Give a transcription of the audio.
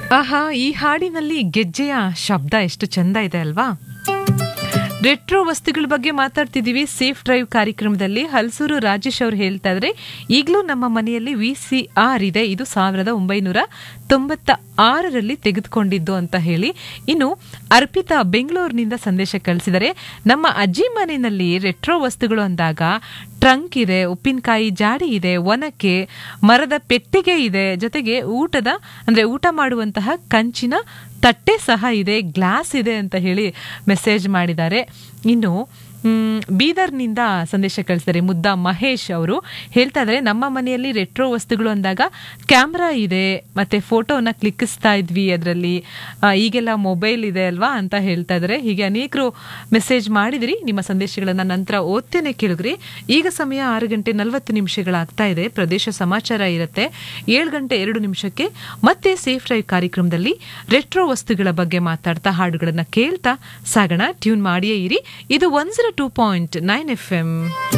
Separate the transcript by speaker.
Speaker 1: ಆಹಾ ಈ ಹಾಡಿನಲ್ಲಿ ಗೆಜ್ಜೆಯ ಶಬ್ದ ಎಷ್ಟು ಚಂದ ಇದೆ ಅಲ್ವಾ ರೆಟ್ರೋ ವಸ್ತುಗಳ ಬಗ್ಗೆ ಮಾತಾಡ್ತಿದ್ದೀವಿ ಸೇಫ್ ಡ್ರೈವ್ ಕಾರ್ಯಕ್ರಮದಲ್ಲಿ ಹಲಸೂರು ರಾಜೇಶ್ ಅವರು ಹೇಳ್ತಾ ಇದ್ರೆ ಈಗಲೂ ನಮ್ಮ ಮನೆಯಲ್ಲಿ ವಿ ಸಿ ಆರ್ ಇದೆ ಇದು ಸಾವಿರದ ಒಂಬೈನೂರ ತೊಂಬತ್ತ ಆರರಲ್ಲಿ ತೆಗೆದುಕೊಂಡಿದ್ದು ಅಂತ ಹೇಳಿ ಇನ್ನು ಅರ್ಪಿತಾ ಬೆಂಗಳೂರಿನಿಂದ ಸಂದೇಶ ಕಳಿಸಿದರೆ ನಮ್ಮ ಅಜ್ಜಿ ಮನೆಯಲ್ಲಿ ರೆಟ್ರೋ ವಸ್ತುಗಳು ಅಂದಾಗ ಟ್ರಂಕ್ ಇದೆ ಉಪ್ಪಿನಕಾಯಿ ಜಾಡಿ ಇದೆ ಒನಕೆ ಮರದ ಪೆಟ್ಟಿಗೆ ಇದೆ ಜೊತೆಗೆ ಊಟದ ಅಂದ್ರೆ ಊಟ ಮಾಡುವಂತಹ ಕಂಚಿನ ತಟ್ಟೆ ಸಹ ಇದೆ ಗ್ಲಾಸ್ ಇದೆ ಅಂತ ಹೇಳಿ ಮೆಸೇಜ್ ಮಾಡಿದ್ದಾರೆ ಇನ್ನು ಮ್, ಬೀದರ್ನಿಂದ ಸಂದೇಶ ಕಳಿಸಿದ್ದಾರೆ ಮುದ್ದ ಮಹೇಶ್ ಅವರು ಹೇಳ್ತಾ ಇದ್ದಾರೆ ನಮ್ಮ ಮನೆಯಲ್ಲಿ ರೆಟ್ರೋ ವಸ್ತುಗಳು ಅಂದಾಗ ಕ್ಯಾಮ್ರಾ ಇದೆ ಮತ್ತೆ ಫೋಟೋನ ಕ್ಲಿಕ್ಕಿಸ್ತಾ ಇದ್ವಿ ಅದರಲ್ಲಿ ಈಗೆಲ್ಲ ಮೊಬೈಲ್ ಇದೆ ಅಲ್ವಾ ಅಂತ ಹೇಳ್ತಾ ಇದ್ದಾರೆ ಹೀಗೆ ಅನೇಕರು ಮೆಸೇಜ್ ಮಾಡಿದಿರಿ ನಿಮ್ಮ ಸಂದೇಶಗಳನ್ನ ನಂತರ ಓದ್ತೇನೆ ಕೇಳಿದ್ರಿ ಈಗ ಸಮಯ ಆರು ಗಂಟೆ ನಲವತ್ತು ನಿಮಿಷಗಳಾಗ್ತಾ ಇದೆ ಪ್ರದೇಶ ಸಮಾಚಾರ ಇರುತ್ತೆ ಏಳು ಗಂಟೆ ಎರಡು ನಿಮಿಷಕ್ಕೆ ಮತ್ತೆ ಸೇಫ್ ಡ್ರೈವ್ ಕಾರ್ಯಕ್ರಮದಲ್ಲಿ ರೆಟ್ರೋ ವಸ್ತುಗಳ ಬಗ್ಗೆ ಮಾತಾಡ್ತಾ ಹಾಡುಗಳನ್ನ ಕೇಳ್ತಾ ಸಾಗೋಣ ಟ್ಯೂನ್ ಮಾಡಿಯೇ ಇರಿ ಇದು one zero two point nine F M